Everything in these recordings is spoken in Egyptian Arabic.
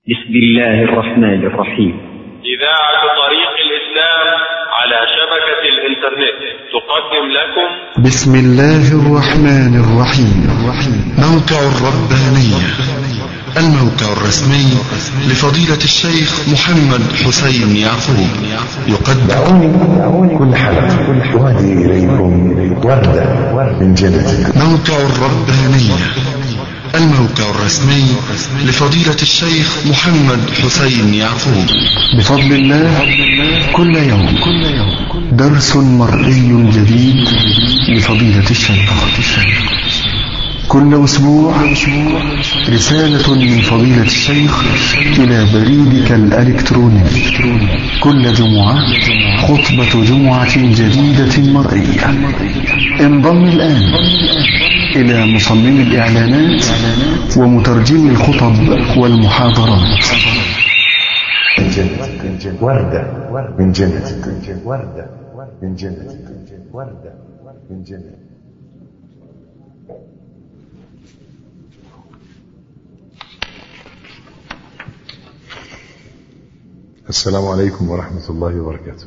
بسم الله الرحمن الرحيم إذاعة طريق الإسلام على شبكة الإنترنت تقدم لكم بسم الله الرحمن الرحيم موقع الربانية الموقع الرسمي لفضيلة الشيخ محمد حسين يعقوب يقدم دعوني كل حلقة أهدي إليكم وردة من جنة موقع الربانية الموقع الرسمي لفضيلة الشيخ محمد حسين يعقوب بفضل الله كل يوم درس مرئي جديد لفضيلة الشيخ كل أسبوع رسالة من فضيلة الشيخ إلى بريدك الإلكتروني كل جمعة خطبة جمعة جديدة مرئية انضم الآن إلى مصمم الإعلانات ومترجم الخطب والمحاضرات من جنة وردة من جنة وردة من جنة وردة من جنة السلام عليكم ورحمة الله وبركاته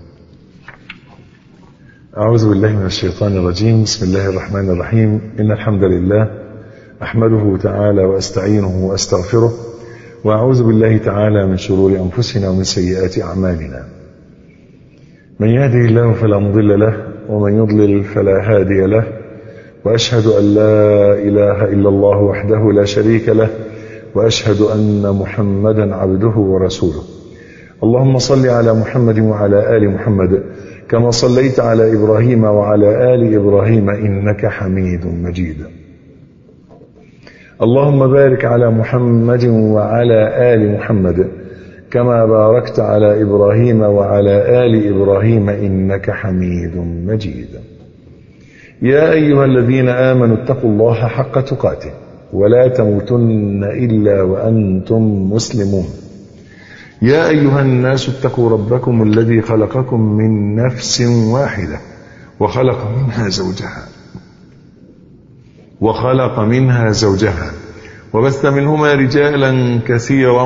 أعوذ بالله من الشيطان الرجيم بسم الله الرحمن الرحيم إن الحمد لله أحمده تعالى وأستعينه وأستغفره وأعوذ بالله تعالى من شرور أنفسنا ومن سيئات أعمالنا من يهده الله فلا مضل له ومن يضلل فلا هادي له وأشهد أن لا إله إلا الله وحده لا شريك له وأشهد أن محمدا عبده ورسوله اللهم صل على محمد وعلى آل محمد كما صليت على إبراهيم وعلى آل إبراهيم إنك حميد مجيد اللهم بارك على محمد وعلى آل محمد كما باركت على إبراهيم وعلى آل إبراهيم إنك حميد مجيد يا أيها الذين آمنوا اتقوا الله حق تقاته ولا تموتن إلا وأنتم مسلمون يا أيها الناس اتقوا ربكم الذي خلقكم من نفس واحدة وخلق منها زوجها وخلق منها زوجها وبث منهما رجالا كثيرا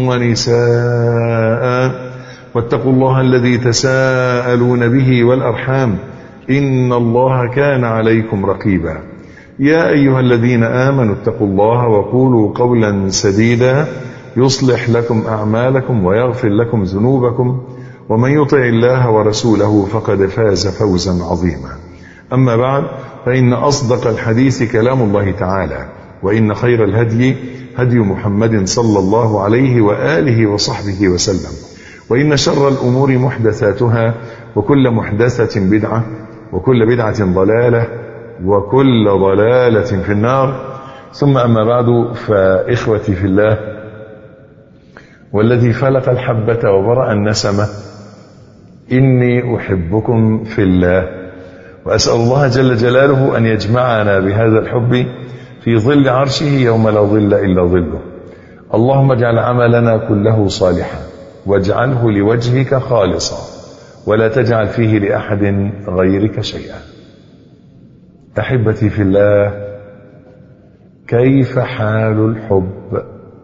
ونساء واتقوا الله الذي تساءلون به والأرحام إن الله كان عليكم رقيبا يا أيها الذين آمنوا اتقوا الله وقولوا قولا سديدا يصلح لكم أعمالكم ويغفر لكم ذنوبكم ومن يطع الله ورسوله فقد فاز فوزا عظيما أما بعد فإن أصدق الحديث كلام الله تعالى وإن خير الهدي هدي محمد صلى الله عليه وآله وصحبه وسلم وإن شر الأمور محدثاتها وكل محدثة بدعة وكل بدعة ضلالة وكل ضلالة في النار ثم أما بعد فإخوتي في الله والذي فلق الحبة وبرأ النسمة إني أحبكم في الله وأسأل الله جل جلاله أن يجمعنا بهذا الحب في ظل عرشه يوم لا ظل إلا ظله اللهم اجعل عملنا كله صالحا واجعله لوجهك خالصا ولا تجعل فيه لأحد غيرك شيئا أحبتي في الله كيف حال الحب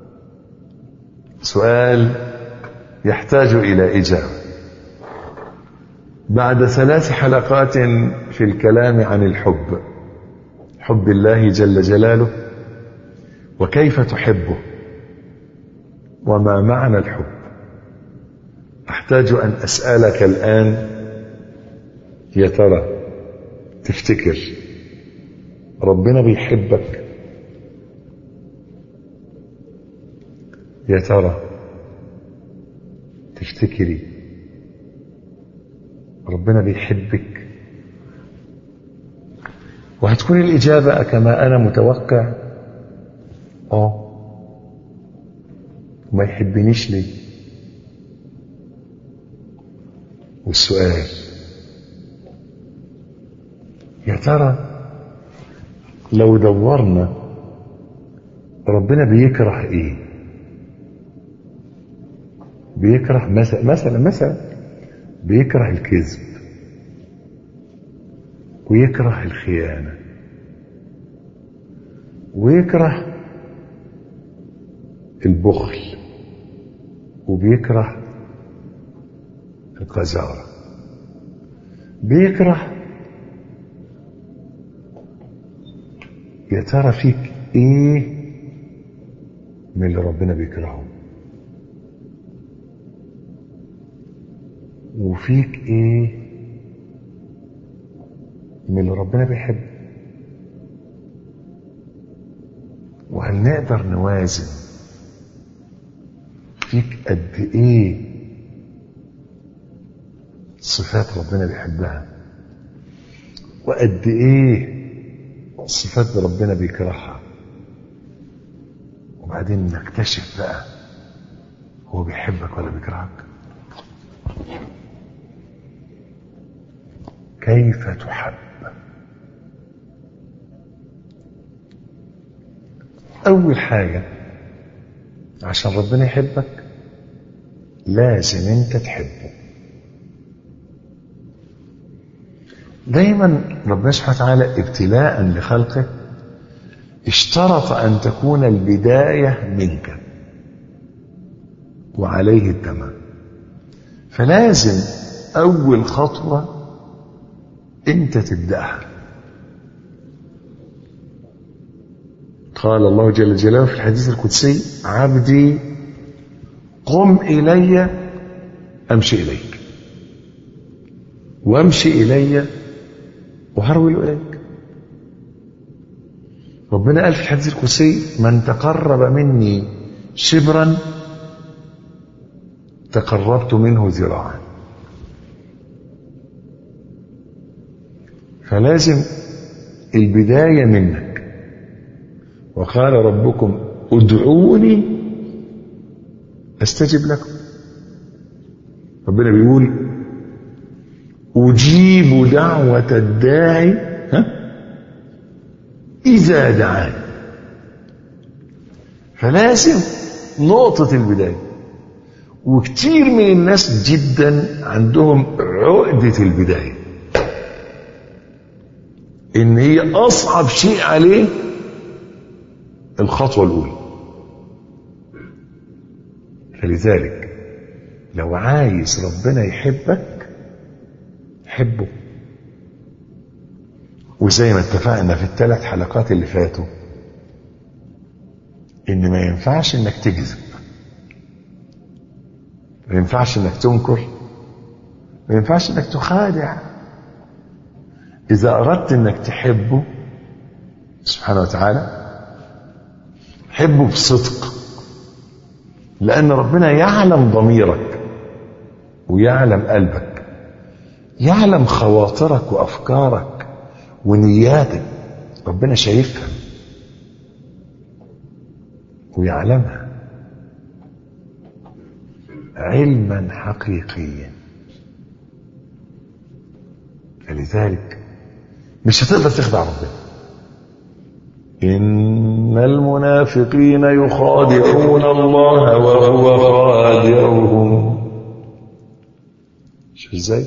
سؤال يحتاج إلى إجابة بعد ثلاث حلقات في الكلام عن الحب حب الله جل جلاله وكيف تحبه وما معنى الحب أحتاج أن أسألك الآن يا ترى تفتكر ربنا بيحبك يا ترى تفتكري ربنا بيحبك وهتكون الإجابة كما أنا متوقع آه وما يحبنيش ليه والسؤال يا ترى لو دورنا ربنا بيكره ايه بيكره مثلا مثلا مثلا بيكره الكذب ويكره الخيانة ويكره البخل وبيكره القذارة بيكره يا ترى فيك ايه من اللي ربنا بيكرهه وفيك ايه من اللي ربنا بيحبه وهل نقدر نوازن فيك قد ايه صفات ربنا بيحبها وقد ايه صفات ربنا بيكرهها وبعدين نكتشف بقى هو بيحبك ولا بيكرهك كيف تحب اول حاجه عشان ربنا يحبك لازم انت تحبه دايما ربنا سبحانه وتعالى ابتلاء لخلقه اشترط ان تكون البدايه منك وعليه التمام فلازم اول خطوه انت تبداها قال الله جل جلاله في الحديث القدسي عبدي قم الي امشي اليك وامشي الي وهرول اليك ربنا قال في الحديث القدسي من تقرب مني شبرا تقربت منه ذراعا فلازم البداية منك وقال ربكم ادعوني استجب لكم ربنا بيقول اجيب دعوة الداعي ها اذا دعاني فلازم نقطة البداية وكتير من الناس جدا عندهم عقدة البداية ان هي اصعب شيء عليه الخطوة الاولى فلذلك لو عايز ربنا يحبك حبه وزي ما اتفقنا في الثلاث حلقات اللي فاتوا ان ما ينفعش انك تكذب ما ينفعش انك تنكر ما ينفعش انك تخادع اذا اردت انك تحبه سبحانه وتعالى حبه بصدق لان ربنا يعلم ضميرك ويعلم قلبك يعلم خواطرك وافكارك ونياتك ربنا شايفها ويعلمها علما حقيقيا فلذلك مش هتقدر تخدع ربنا إن المنافقين يخادعون الله وهو خادعهم شوف ازاي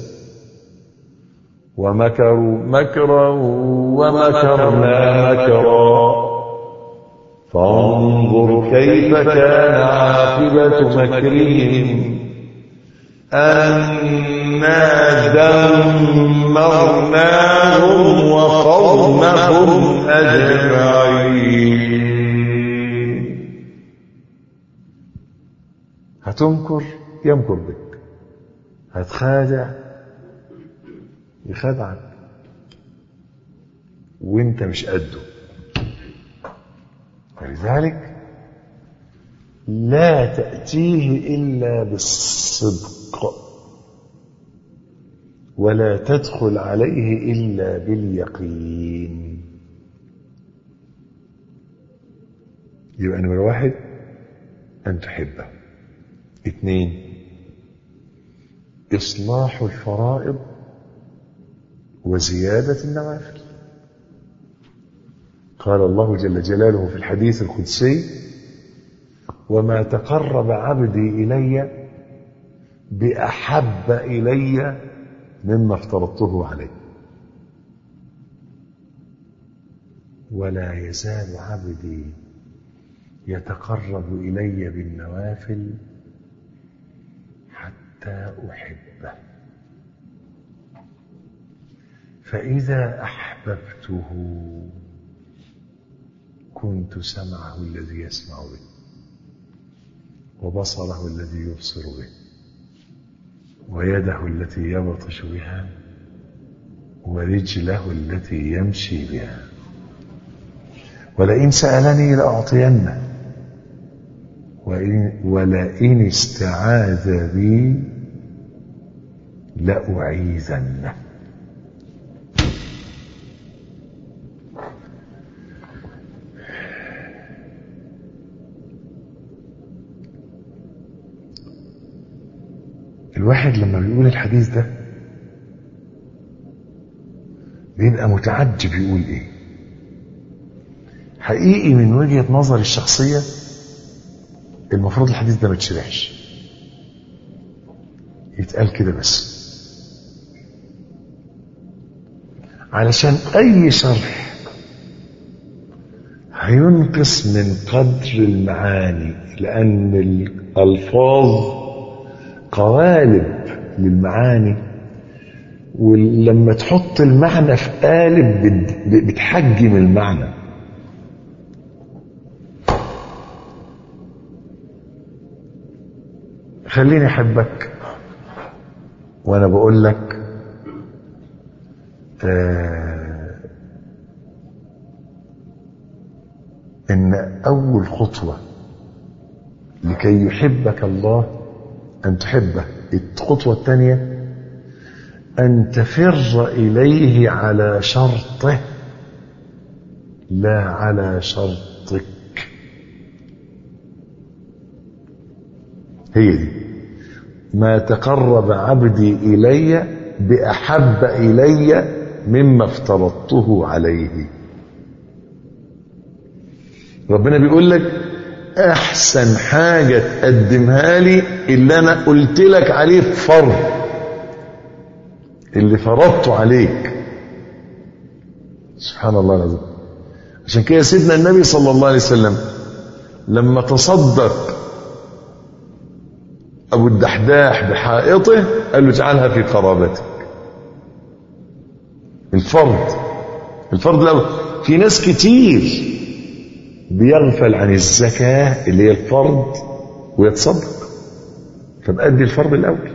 ومكروا مكرا ومكرنا مكرا فانظر كيف كان عاقبة مكرهم أنا دمرناهم وقومهم أجمعين هتنكر يمكر بك هتخادع يخدعك وانت مش قده ولذلك لا تأتيه إلا بالصدق ولا تدخل عليه إلا باليقين يبقى نمرة واحد أن تحبه اثنين إصلاح الفرائض وزيادة النوافل قال الله جل جلاله في الحديث القدسي وما تقرب عبدي إلي بأحب إلي مما افترضته عليه ولا يزال عبدي يتقرب إلي بالنوافل حتى أحبه فإذا أحببته كنت سمعه الذي يسمع به وبصره الذي يبصر به ويده التي يبطش بها ورجله التي يمشي بها ولئن سألني لأعطينه وإن ولئن استعاذ بي لأعيذنه الواحد لما بيقول الحديث ده بيبقى متعجب يقول ايه حقيقي من وجهة نظري الشخصية المفروض الحديث ده ما يتشرحش يتقال كده بس علشان اي شرح هينقص من قدر المعاني لان الالفاظ قوالب للمعاني ولما تحط المعنى في قالب بت- بتحجم المعنى خليني احبك وانا بقول لك آه ان اول خطوه لكي يحبك الله ان تحبه الخطوه الثانيه ان تفر اليه على شرطه لا على شرطك هي دي ما تقرب عبدي الي باحب الي مما افترضته عليه ربنا بيقول لك احسن حاجه تقدمها لي اللي انا قلت لك عليه فرض اللي فرضته عليك سبحان الله العظيم عشان كده سيدنا النبي صلى الله عليه وسلم لما تصدق ابو الدحداح بحائطه قال له اجعلها في قرابتك الفرض الفرض الاول في ناس كتير بيغفل عن الزكاه اللي هي الفرض ويتصدق فبأدي الفرض الاول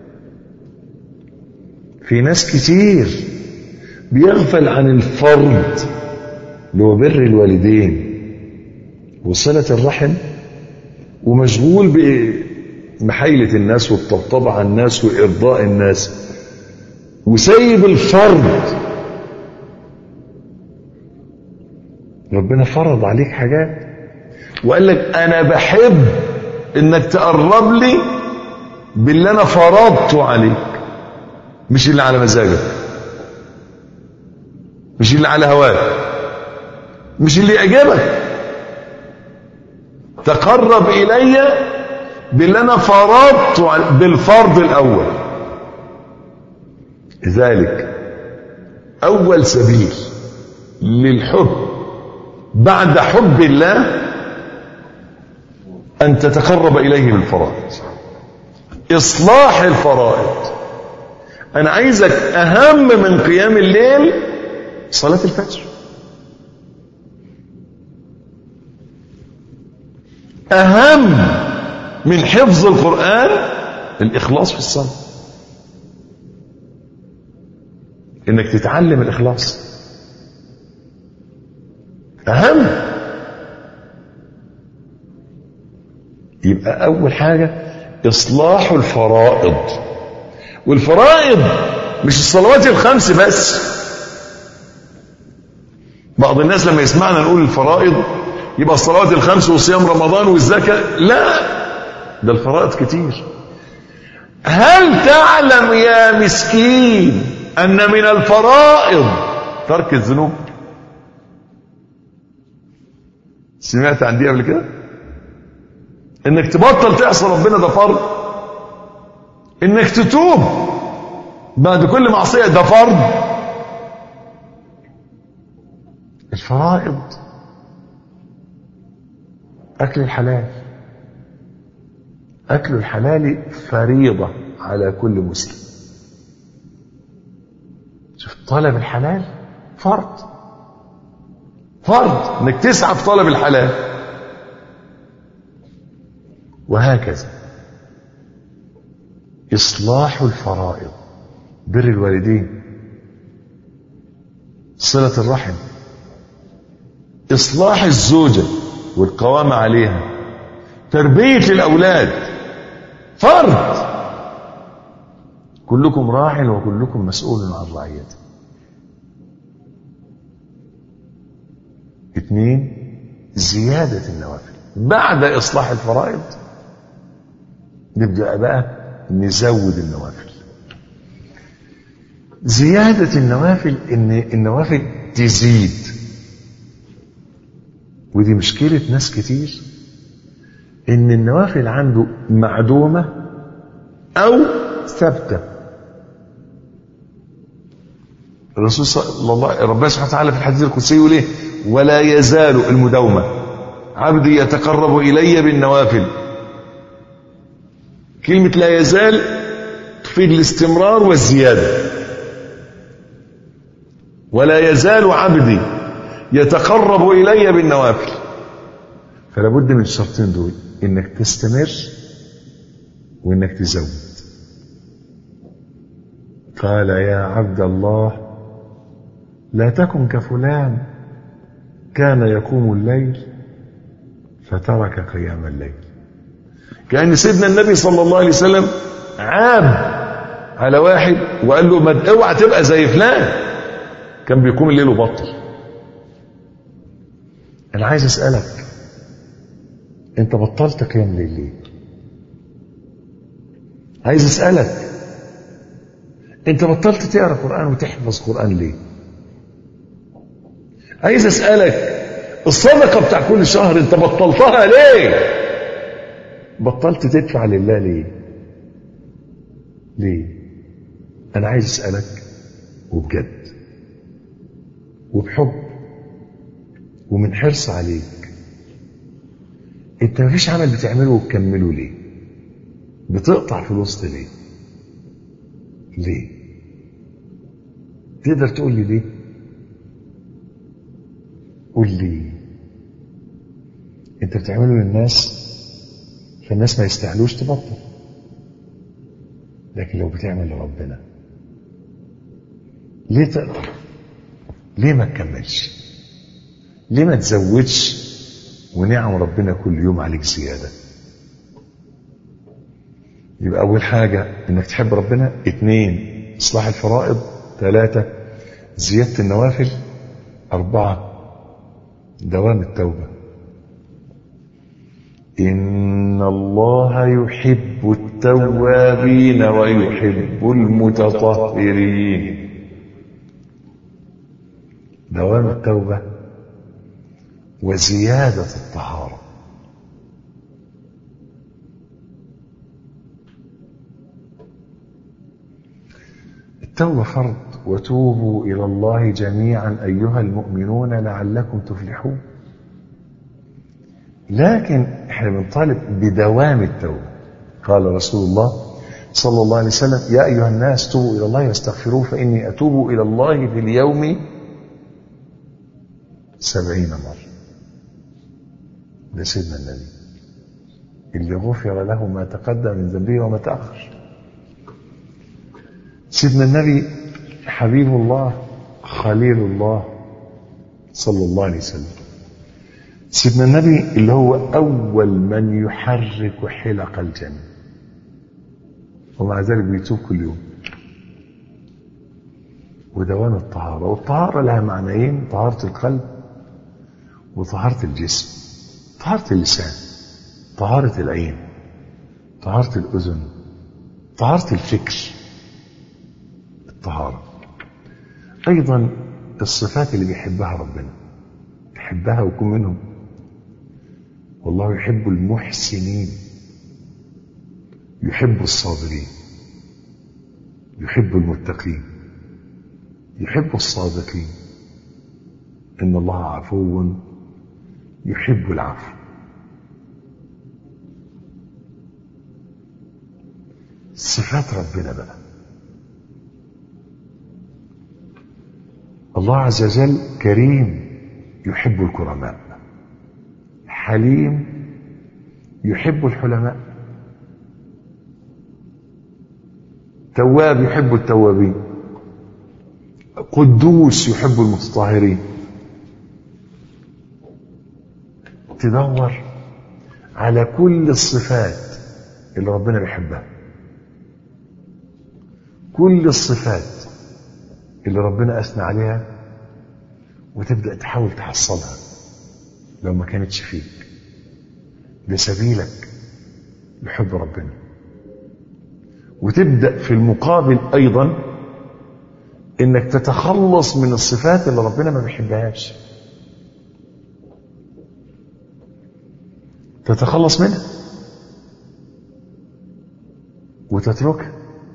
في ناس كتير بيغفل عن الفرض اللي هو بر الوالدين وصلة الرحم ومشغول بمحايلة الناس والطبطبة على الناس وإرضاء الناس وسايب الفرض ربنا فرض عليك حاجات وقال لك أنا بحب إنك تقرب لي باللي أنا فرضته عليك مش اللي على مزاجك مش اللي على هواك مش اللي يعجبك تقرب الي باللي انا فرضت بالفرض الاول لذلك اول سبيل للحب بعد حب الله ان تتقرب اليه بالفرائض اصلاح الفرائض انا عايزك اهم من قيام الليل صلاه الفجر أهم من حفظ القرآن الإخلاص في الصلاة إنك تتعلم الإخلاص أهم يبقى أول حاجة إصلاح الفرائض والفرائض مش الصلوات الخمس بس بعض الناس لما يسمعنا نقول الفرائض يبقى الصلوات الخمس وصيام رمضان والزكاة لا ده الفرائض كتير هل تعلم يا مسكين أن من الفرائض ترك الذنوب سمعت عن دي قبل كده انك تبطل تعصي ربنا ده فرض انك تتوب بعد كل معصية ده فرض الفرائض أكل الحلال أكل الحلال فريضة على كل مسلم شوف طلب الحلال فرض فرض انك تسعى في طلب الحلال وهكذا اصلاح الفرائض بر الوالدين صلة الرحم اصلاح الزوجة والقوام عليها تربية الاولاد فرض كلكم راع وكلكم مسؤول عن رعيته اثنين زيادة النوافل بعد إصلاح الفرائض نبدأ بقى نزود النوافل زيادة النوافل إن النوافل تزيد ودي مشكلة ناس كتير إن النوافل عنده معدومة أو ثابتة الرسول صلى الله ربنا سبحانه وتعالى في الحديث القدسي يقول ايه ولا يزال المداومة عبدي يتقرب إلي بالنوافل كلمة لا يزال تفيد الاستمرار والزيادة ولا يزال عبدي يتقرب إلي بالنوافل فلا بد من الشرطين دول انك تستمر وانك تزود قال يا عبد الله لا تكن كفلان كان يقوم الليل فترك قيام الليل كأن سيدنا النبي صلى الله عليه وسلم عاب على واحد وقال له ما اوعى تبقى زي فلان كان بيقوم الليل وبطل انا عايز اسالك انت بطلت قيام الليل ليه عايز اسالك انت بطلت تقرا قران وتحفظ قران ليه عايز اسالك الصدقه بتاع كل شهر انت بطلتها ليه بطلت تدفع لله ليه ليه انا عايز اسالك وبجد وبحب ومن حرص عليك انت مفيش عمل بتعمله وتكمله ليه بتقطع في الوسط ليه ليه تقدر تقول لي ليه قول لي انت بتعمله للناس فالناس ما يستاهلوش تبطل لكن لو بتعمل لربنا ليه تقدر ليه ما تكملش ليه ما تزودش ونعم ربنا كل يوم عليك زيادة يبقى أول حاجة إنك تحب ربنا اتنين إصلاح الفرائض ثلاثة زيادة النوافل أربعة دوام التوبة إن الله يحب التوابين ويحب المتطهرين دوام التوبة وزيادة الطهارة التوبة فرض وتوبوا إلى الله جميعا أيها المؤمنون لعلكم تفلحون لكن احنا بنطالب بدوام التوبة قال رسول الله صلى الله عليه وسلم يا أيها الناس توبوا إلى الله واستغفروه فإني أتوب إلى الله في اليوم سبعين مرة ده سيدنا النبي اللي غفر له ما تقدم من ذنبه وما تأخر سيدنا النبي حبيب الله خليل الله صلى الله عليه وسلم سيدنا النبي اللي هو أول من يحرك حلق الجنة ومع ذلك بيتوب كل يوم ودوام الطهارة والطهارة لها معنيين طهارة القلب وطهارة الجسم طهارة اللسان طهارة العين طهارة الأذن طهارة الفكر الطهارة أيضا الصفات اللي بيحبها ربنا يحبها ويكون منهم والله يحب المحسنين يحب الصابرين يحب المتقين يحب الصادقين إن الله عفو يحب العفو صفات ربنا بقى الله عز وجل كريم يحب الكرماء حليم يحب الحلماء تواب يحب التوابين قدوس يحب المتطهرين تدور على كل الصفات اللي ربنا بيحبها كل الصفات اللي ربنا اثنى عليها وتبدا تحاول تحصلها لو ما كانتش فيك ده سبيلك لحب ربنا وتبدا في المقابل ايضا انك تتخلص من الصفات اللي ربنا ما بيحبهاش تتخلص منها وتتركها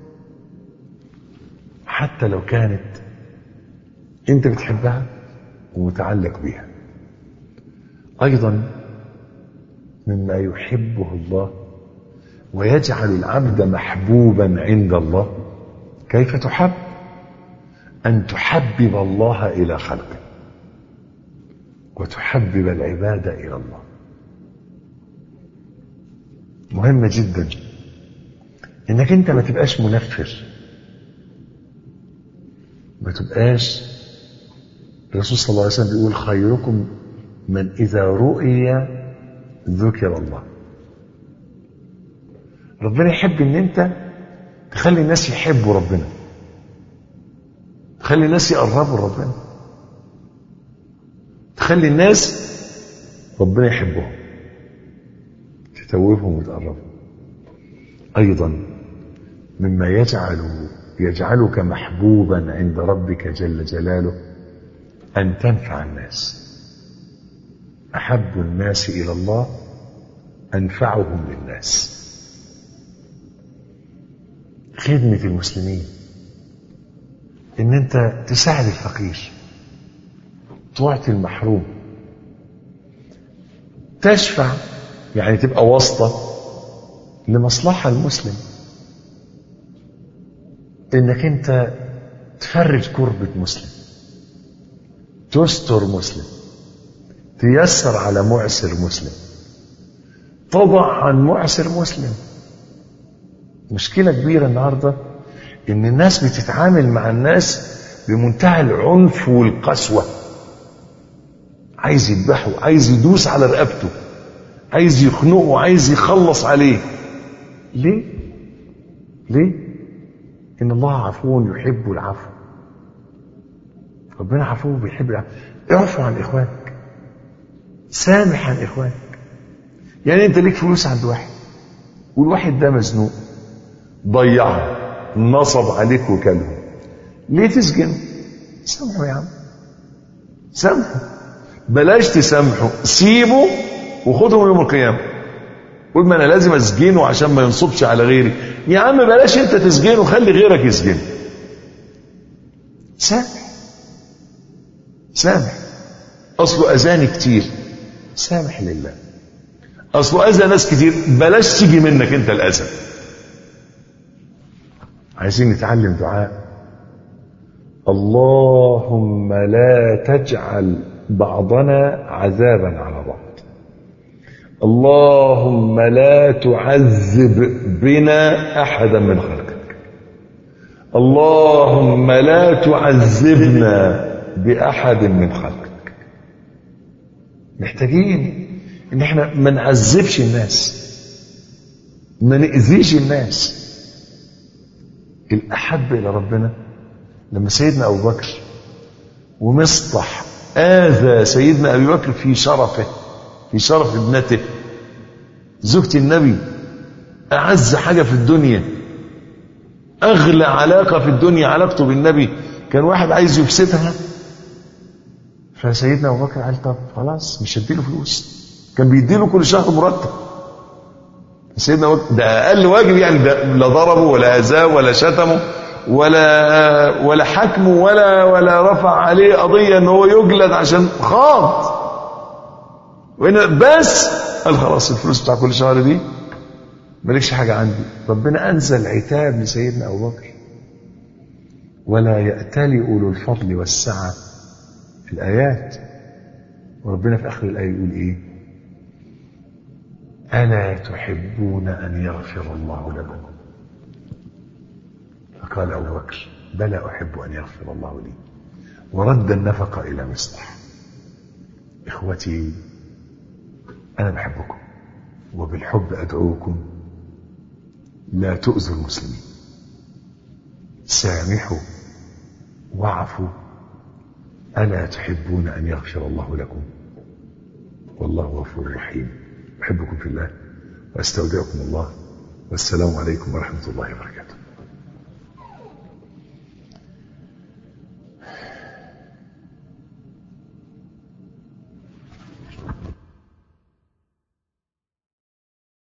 حتى لو كانت انت بتحبها ومتعلق بها ايضا مما يحبه الله ويجعل العبد محبوبا عند الله كيف تحب ان تحبب الله الى خلقه وتحبب العباد الى الله مهمه جدا انك انت ما تبقاش منفر ما تبقاش الرسول صلى الله عليه وسلم بيقول خيركم من اذا رؤي ذكر الله ربنا يحب ان انت تخلي الناس يحبوا ربنا تخلي الناس يقربوا لربنا تخلي الناس ربنا يحبهم تتوبهم وتقربهم ايضا مما يجعل يجعلك محبوبا عند ربك جل جلاله ان تنفع الناس احب الناس الى الله انفعهم للناس خدمه المسلمين ان انت تساعد الفقير تعطي المحروم تشفع يعني تبقى واسطه لمصلحه المسلم انك انت تفرج كربة مسلم تستر مسلم تيسر على معسر مسلم تضع عن معسر مسلم مشكلة كبيرة النهاردة ان الناس بتتعامل مع الناس بمنتهى العنف والقسوة عايز يذبحه عايز يدوس على رقبته عايز يخنقه عايز يخلص عليه ليه ليه ان الله عفو يحب العفو ربنا عفو بيحب العفو اعفو عن اخوانك سامح عن اخوانك يعني انت ليك فلوس عند واحد والواحد ده مزنوق ضيعها نصب عليك وكله ليه تسجنه سامحه يا عم سامحه بلاش تسامحه سيبه وخده يوم القيامه قول ما انا لازم اسجنه عشان ما ينصبش على غيري يا عم بلاش انت تسجنه خلي غيرك يسجنه سامح سامح اصله اذاني كتير سامح لله اصله اذى ناس كتير بلاش تيجي منك انت الاذى عايزين نتعلم دعاء اللهم لا تجعل بعضنا عذابا على بعض اللهم لا تعذب بنا احدا من خلقك اللهم لا تعذبنا باحد من خلقك محتاجين ان احنا ما نعذبش الناس ما نأذيش الناس الاحب الى ربنا لما سيدنا ابو بكر ومصطح اذى سيدنا ابي بكر في شرفه في شرف ابنته زوجة النبي أعز حاجة في الدنيا أغلى علاقة في الدنيا علاقته بالنبي كان واحد عايز يفسدها فسيدنا أبو بكر قال طب خلاص مش هديله فلوس كان بيديله كل شهر مرتب سيدنا أبو بكر ده أقل واجب يعني ده لا ضربه ولا أذاه ولا شتمه ولا ولا حكمه ولا ولا رفع عليه قضية إن هو يجلد عشان خاض وهنا بس قال خلاص الفلوس بتاع كل شهر دي مالكش حاجة عندي ربنا أنزل عتاب لسيدنا أبو بكر ولا يأتلي أولو الفضل والسعة الآيات وربنا في آخر الآية يقول إيه ألا تحبون أن يغفر الله لكم فقال أبو بكر بلى أحب أن يغفر الله لي ورد النفقة إلى مصلح إخوتي أنا بحبكم وبالحب أدعوكم لا تؤذوا المسلمين سامحوا واعفوا ألا تحبون أن يغفر الله لكم والله غفور رحيم أحبكم في الله وأستودعكم الله والسلام عليكم ورحمة الله وبركاته